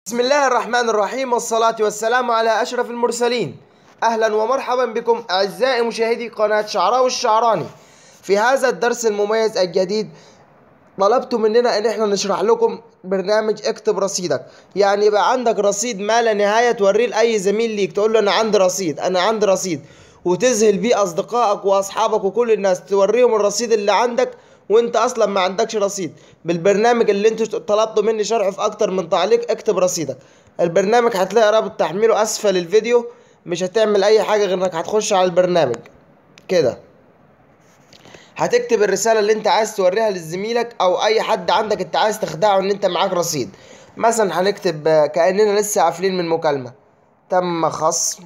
بسم الله الرحمن الرحيم والصلاة والسلام على أشرف المرسلين أهلا ومرحبا بكم أعزائي مشاهدي قناة شعراوي الشعراني في هذا الدرس المميز الجديد طلبتوا مننا ان احنا نشرح لكم برنامج اكتب رصيدك يعني يبقى عندك رصيد ما لا نهاية توريه لأي زميل ليك تقول له انا عندي رصيد انا عندي رصيد وتذهل بيه اصدقائك واصحابك وكل الناس توريهم الرصيد اللي عندك وانت اصلا ما عندكش رصيد بالبرنامج اللي انتوا طلبتوا مني شرحه في اكتر من تعليق اكتب رصيدك البرنامج هتلاقي رابط تحميله اسفل الفيديو مش هتعمل اي حاجة غير انك هتخش على البرنامج كده هتكتب الرسالة اللي انت عايز توريها لزميلك او اي حد عندك انت عايز تخدعه ان انت معاك رصيد مثلا هنكتب آه، كأننا لسه قافلين من مكالمة تم خصم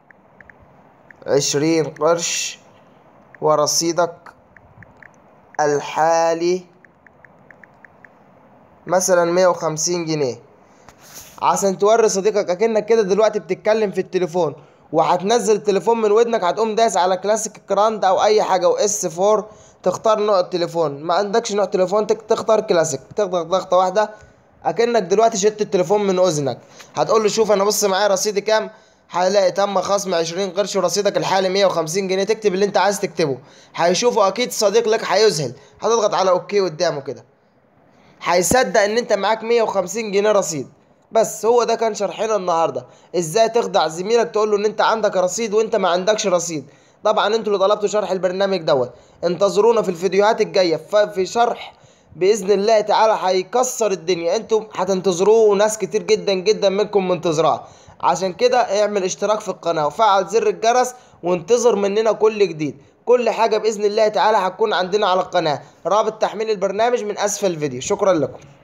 عشرين قرش ورصيدك الحالي مثلا مية وخمسين جنيه عشان توري صديقك اكنك كده دلوقتي بتتكلم في التليفون وهتنزل التليفون من ودنك هتقوم داس على كلاسيك كراند او اي حاجه واس 4 تختار نوع التليفون ما عندكش نوع تليفون تك- تختار كلاسيك تضغط ضغطه واحده اكنك دلوقتي شلت التليفون من اذنك هتقول له شوف انا بص معايا رصيدي كام هيلاقي تم خصم 20 قرش ورصيدك الحالي 150 جنيه تكتب اللي انت عايز تكتبه هيشوفه اكيد صديق لك هيذهل هتضغط على اوكي قدامه كده هيصدق ان انت معاك 150 جنيه رصيد بس هو ده كان شرحنا النهارده ازاي تخدع زميلك تقول له ان انت عندك رصيد وانت ما عندكش رصيد طبعا انتوا اللي طلبتوا شرح البرنامج دوت انتظرونا في الفيديوهات الجايه ف- في شرح باذن الله تعالى هيكسر الدنيا انتوا هتنتظروه وناس كتير جدا جدا منكم منتظراه عشان كده اعمل اشتراك في القناه وفعل زر الجرس وانتظر مننا كل جديد كل حاجه باذن الله تعالى هتكون عندنا على القناه رابط تحميل البرنامج من اسفل الفيديو شكرا لكم